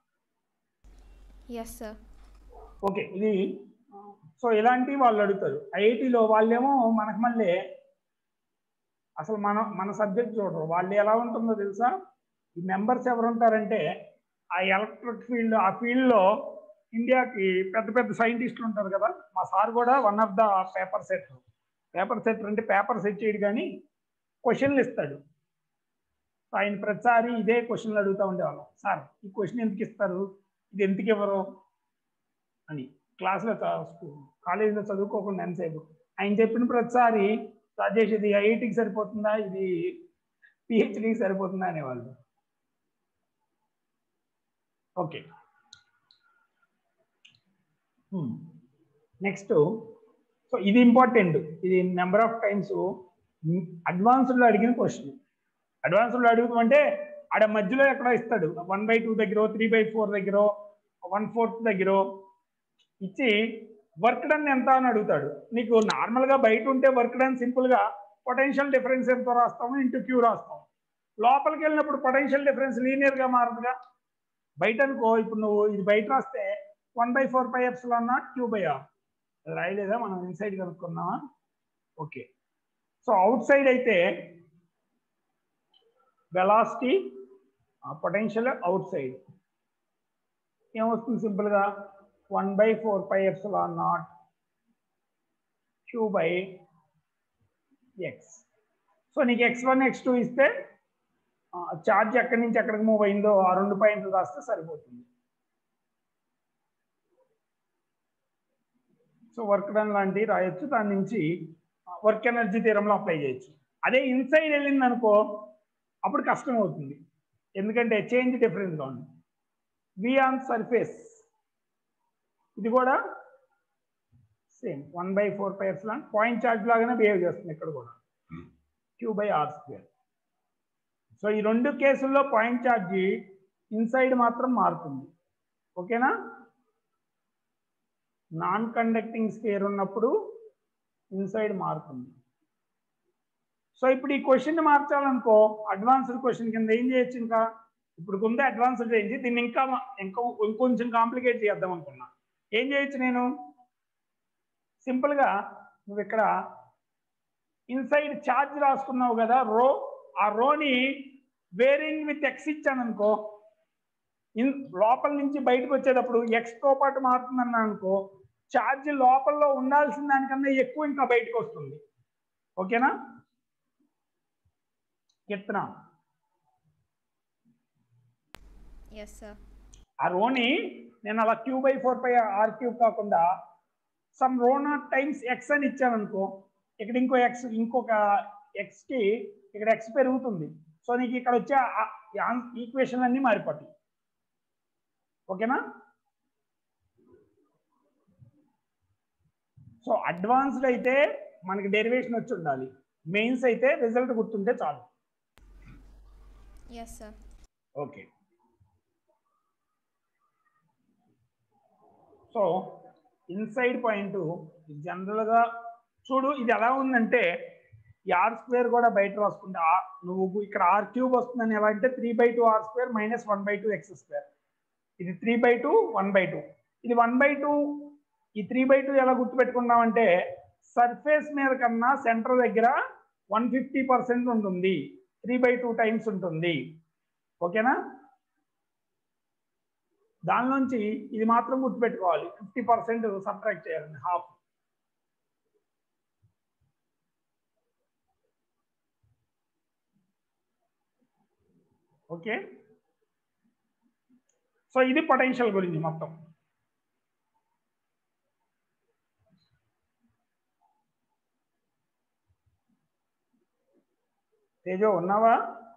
ఎస్ సార్ ఓకే ఇది సో ఇలాంటివి వాళ్ళు అడుగుతారు ఐఐటిలో వాళ్ళేమో మనకు మళ్ళీ అసలు మన మన సబ్జెక్ట్ చూడరు వాళ్ళు ఎలా ఉంటుందో తెలుసా ఈ మెంబర్స్ ఎవరు ఉంటారంటే ఆ ఎలక్ట్రిక్ ఫీల్డ్ ఆ ఫీల్డ్లో ఇండియాకి పెద్ద పెద్ద సైంటిస్టులు ఉంటారు కదా మా సార్ కూడా one of the paper set paper set అంటే పేపర్ సెట్ చేయడు కానీ క్వశ్చన్లు ఇస్తాడు ఆయన ప్రతిసారి ఇదే క్వశ్చన్లు అడుగుతూ ఉండేవాళ్ళం సార్ ఈ క్వశ్చన్ ఎందుకు ఇస్తారు ఇది ఎందుకు ఇవ్వరు అని క్లాస్లో కాలేజీలో చదువుకోకుండా ఎంతసేపు ఆయన చెప్పిన ప్రతిసారి రాజేష్ ఇది ఐఐటికి సరిపోతుందా ఇది పిహెచ్డికి సరిపోతుందా అనేవాళ్ళు ఓకే నెక్స్ట్ సో ఇది ఇంపార్టెంట్ ఇది నెంబర్ ఆఫ్ టైమ్స్ అడ్వాన్స్డ్లో అడిగిన క్వశ్చన్ అడ్వాన్స్డ్లో అడుగుతామంటే ఆడ మధ్యలో ఎక్కడ ఇస్తాడు వన్ బై టూ దగ్గర త్రీ బై ఫోర్ దగ్గర వన్ ఫోర్త్ దగ్గర ఇచ్చి వర్క్ డన్ ఎంత అని అడుగుతాడు నీకు నార్మల్గా బయట ఉంటే వర్క్ డన్ సింపుల్గా పొటెన్షియల్ డిఫరెన్స్ ఎంత రాస్తాము ఇంటూ క్యూ రాస్తాం లోపలికి వెళ్ళినప్పుడు పొటెన్షియల్ డిఫరెన్స్ లీనియర్గా మారుతుందిగా బయట అనుకో ఇప్పుడు నువ్వు ఇది బయట రాస్తే one by four pi epsilon naught q by r రాయలేదా మనం ఇన్సైడ్ కనుక్కున్నామా ఓకే సో అవుట్ సైడ్ అయితే వెలాసిటీ పొటెన్షియల్ అవుట్ సైడ్ ఏమొస్తుంది సింపుల్గా one by four pi epsilon naught q by x so నీకు ఎక్స్ వన్ ఎక్స్ టూ ఇస్తే charge ఎక్కడి నుంచి ఎక్కడికి మూవ్ అయిందో ఆ రెండు పాయింట్లు రాస్తే సరిపోతుంది సో వర్క్ డన్ లాంటివి రాయొచ్చు దాని నుంచి వర్క్ ఎనర్జీ తీరంలో అప్లై చేయొచ్చు అదే ఇన్సైడ్ వెళ్ళింది అనుకో అప్పుడు కష్టం అవుతుంది ఎందుకంటే చేంజ్ డిఫరెన్స్గా ఉంది వి ఆన్ సర్ఫేస్ ఇది కూడా సేమ్ వన్ బై ఫోర్ పైర్స్ లాంటి పాయింట్ చార్జ్ లాగానే బిహేవ్ చేస్తుంది ఇక్కడ కూడా q by r square so ఈ రెండు కేసుల్లో పాయింట్ ఛార్జీ ఇన్సైడ్ మాత్రం మారుతుంది ఓకేనా నాన్ కండక్టింగ్ స్కేర్ ఉన్నప్పుడు ఇన్సైడ్ మారుతుంది సో ఇప్పుడు ఈ క్వశ్చన్ మార్చాలనుకో అడ్వాన్స్డ్ క్వశ్చన్ కింద ఏం చేయొచ్చు ఇంకా ఇప్పుడు కొంత అడ్వాన్స్డ్ రేంజ్ దీన్ని ఇంకా ఇంకా ఇంకొంచెం కాంప్లికేట్ చేద్దాం అనుకున్నా ఏం చేయొచ్చు నేను సింపుల్గా నువ్వు ఇక్కడ ఇన్సైడ్ ఛార్జ్ రాసుకున్నావు కదా రో ఆ రోని వేరింగ్ విత్ ఎక్స్ ఇచ్చాను అనుకో ఇన్ లోపల నుంచి బయటకు వచ్చేటప్పుడు ఎక్స్ తో పాటు మారుతుందన్నా అనుకో ఛార్జ్ లోపల ఉండాల్సిన దానికన్నా ఎక్కువ ఇంకా బయటకు వస్తుంది ఓకేనా చెప్తున్నా ఎస్ సార్ ఆ రోని నేను అలా q by four pi r cube కాకుండా some rho naught times x అని ఇచ్చాను అనుకో ఇక్కడ ఇంకో ఎక్స్ ఇంకొక ఎక్స్ కి ఇక్కడ ఎక్స్ పెరుగుతుంది సో నీకు ఇక్కడ వచ్చే ఈక్వేషన్ అన్ని మారిపోతాయి ఓకేనా సో అడ్వాన్స్డ్ అయితే మనకి డెరివేషన్ వచ్చి ఉండాలి మెయిన్స్ అయితే రిజల్ట్ గుర్తుంటే చాలు yes sir okay so inside point జనరల్గా చూడు ఇది ఎలా ఉందంటే ఈ ఆర్ స్క్వేర్ కూడా బయట రాసుకుంటే ఆ- నువ్వు ఇక్కడ ఆర్ క్యూబ్ వస్తుందని ఎలా అంటే three by two r square minus one by two x square ఇది three by two one by two ఇది వన్ బై టూ ఈ త్రీ బై టూ ఎలా గుర్తుపెట్టుకున్నామంటే సర్ఫేస్ మీద కన్నా సెంటర్ దగ్గర వన్ ఫిఫ్టీ పర్సెంట్ ఉంటుంది త్రీ బై టూ టైమ్స్ ఉంటుంది ఓకేనా దాని నుంచి ఇది మాత్రం గుర్తుపెట్టుకోవాలి ఫిఫ్టీ పర్సెంట్ సబ్ట్రాక్ట్ చేయాలండి హాఫ్ ఓకే సో ఇది పొటెన్షియల్ గురించి మొత్తం తేజో ఉన్నావా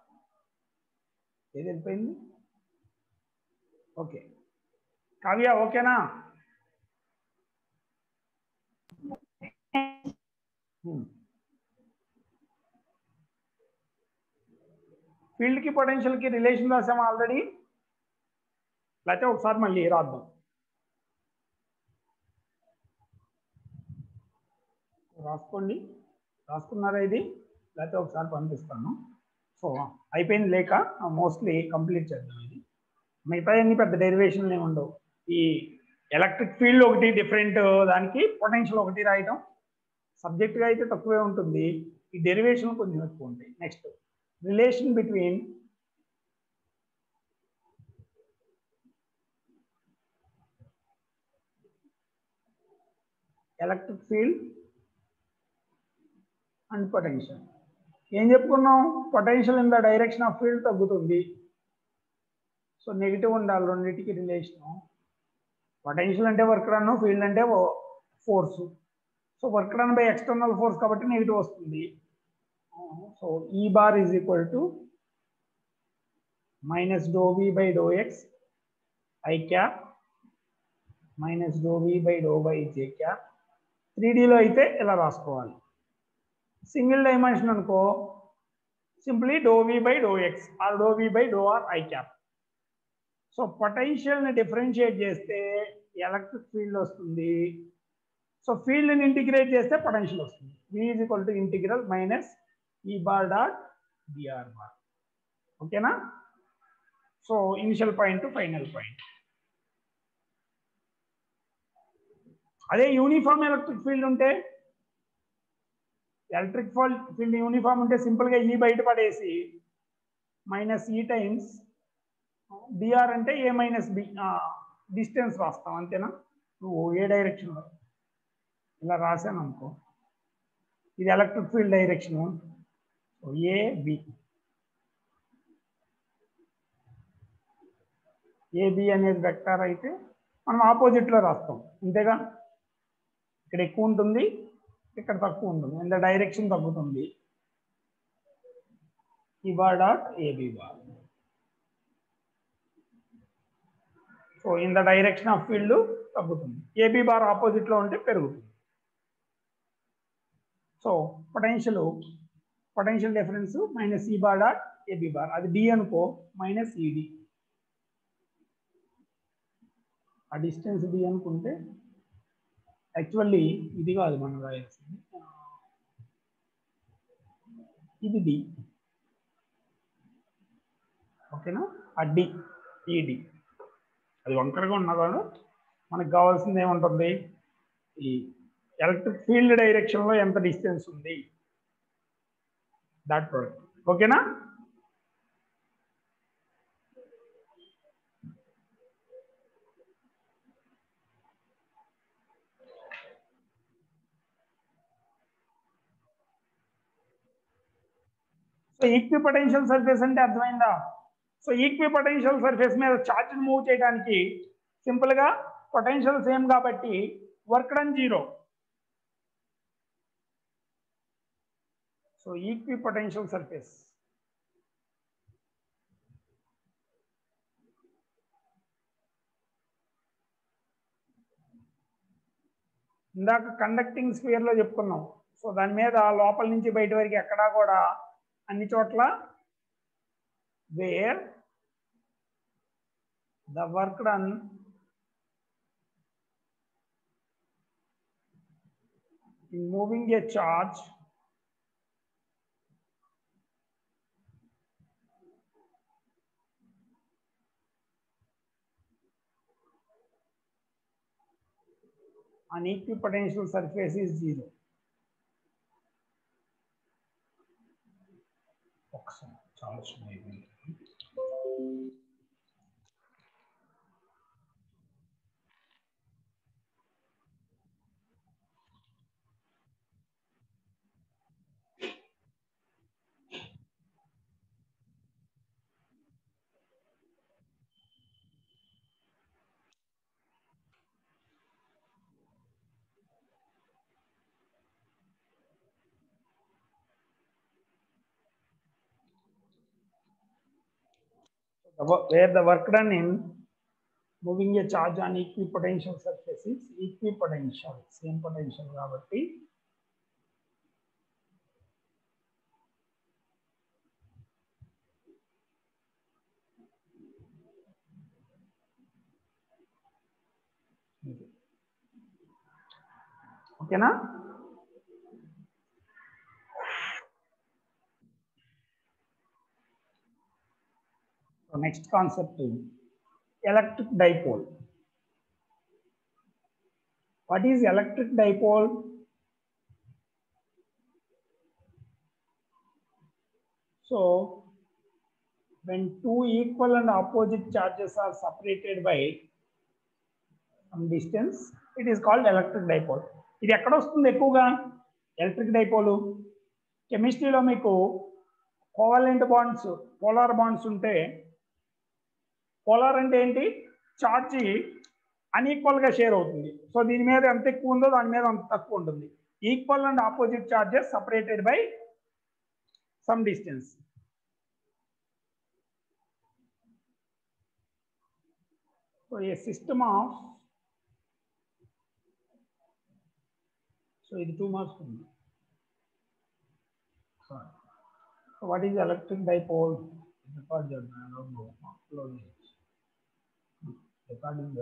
ఏది వెళ్ళిపోయింది ఓకే కావ్య ఓకేనా ఫీల్డ్ కి పొటెన్షియల్ కి రిలేషన్ రాసామా ఆల్రెడీ లేకపోతే ఒకసారి మళ్ళీ రాద్దాం రాసుకోండి రాసుకున్నారా ఇది లేకపోతే ఒకసారి పంపిస్తాను సో అయిపోయింది లేక మోస్ట్లీ కంప్లీట్ చేద్దాం ఇది మిగతా అన్ని పెద్ద డెరివేషన్లు ఏమి ఉండవు ఈ ఎలక్ట్రిక్ ఫీల్డ్ ఒకటి డిఫరెంట్ దానికి పొటెన్షియల్ ఒకటి రాయటం సబ్జెక్ట్గా అయితే తక్కువే ఉంటుంది ఈ డెరివేషన్ కొంచెం ఎక్కువ ఉంటాయి next relation between electric field and potential ఏం చెప్పుకున్నాం potential in the direction of field తగ్గుతుంది సో నెగిటివ్ ఉండాలి రెండింటికి రిలేషన్ పొటెన్షియల్ అంటే వర్క్ రన్ ఫీల్డ్ అంటే force so work done by external force కాబట్టి నెగిటివ్ వస్తుంది so E bar is equal to minus do we by do x i cap minus do we by doe by J cap three డీలో అయితే ఇలా రాసుకోవాలి single dimension అనుకో simply doe we by do x or doe we by doe r i cap so పొటెన్షియల్ని differentiate చేస్తే electric field వస్తుంది so ఫీల్డ్ని integrate చేస్తే పొటెన్షియల్ వస్తుంది V is equal to integral minus E bar dot dr bar ఓకేనా so initial point final point అదే uniform electric field ఉంటే electric field uniform ఉంటే సింపుల్గా ఈ బయట పడేసి మైనస్ ఈ టైమ్స్ డిఆర్ అంటే ఏ మైనస్ బి డిస్టెన్స్ రాస్తాం అంతేనా నువ్వు ఏ డైరెక్షన్లో ఇలా రాశాను అనుకో ఇది electric field direction A B AB అనేది వెక్టార్ అయితే మనం ఆపోజిట్లో రాస్తాం అంతేగా ఇక్కడ ఎక్కువ ఉంటుంది ఇక్కడ తక్కువ ఉంటుంది ఇంత డైరెక్షన్ తగ్గుతుంది E bar dot AB bar so in the direction of field తగ్గుతుంది ఏబి బార్ ఆపోజిట్లో ఉంటే పెరుగుతుంది so potential potential difference minus E bar dot AB bar అది డి అనుకో మైనస్ ఈడి ఆ డిస్టెన్స్ డి అనుకుంటే యాక్చువల్లీ ఇది కాదు మనం రాయాల్సింది ఇది డి ఓకేనా ఆ డి ఈ డి అది వంకరగా ఉన్నా కాదు మనకు కావాల్సింది ఏముంటుంది ఈ ఎలక్ట్రిక్ ఫీల్డ్ డైరెక్షన్లో ఎంత డిస్టెన్స్ ఉంది దాట్ ప్రొడక్ట్ ఓకేనా సో ఈక్వి పొటెన్షియల్ సర్ఫేస్ అంటే అర్థమైందా సో ఈక్వి పొటెన్షియల్ సర్ఫేస్ మీద ఛార్జ్ మూవ్ చేయడానికి సింపుల్ గా పొటెన్షియల్ సేమ్ కాబట్టి work done zero so equipotential surface ఇందాక కండక్టింగ్ స్పియర్ లో చెప్పుకున్నాం సో దాని మీద లోపల నుంచి బయట వరకు ఎక్కడా కూడా అన్ని చోట్ల where the work done in moving a charge on equipotential surface is zero. ఒకసారి చాలా స్లో అయిపోయింది the wo- where the work done in moving a charge on equipotential surface is equipotential same potential కాబట్టి ఇది. ఓకేనా So next concept is electric dipole. What is electric dipole? So when two equal and opposite charges are separated by some distance, it is called electric dipole. ఇది ఎక్కడ వస్తుంది ఎక్కువగా electric dipole కెమిస్ట్రీలో మీకు covalent bonds polar bonds ఉంటే polar అంటే ఏంటి charge unequal గా షేర్ అవుతుంది సో దీని మీద ఎంత ఎక్కువ ఉందో దాని మీద అంత తక్కువ ఉంటుంది equal and opposite charges separated by some distance so a system of so ఇది టూ మార్క్స్ ఉంది so what is electric dipole record చేద్దాం రికార్డింగ్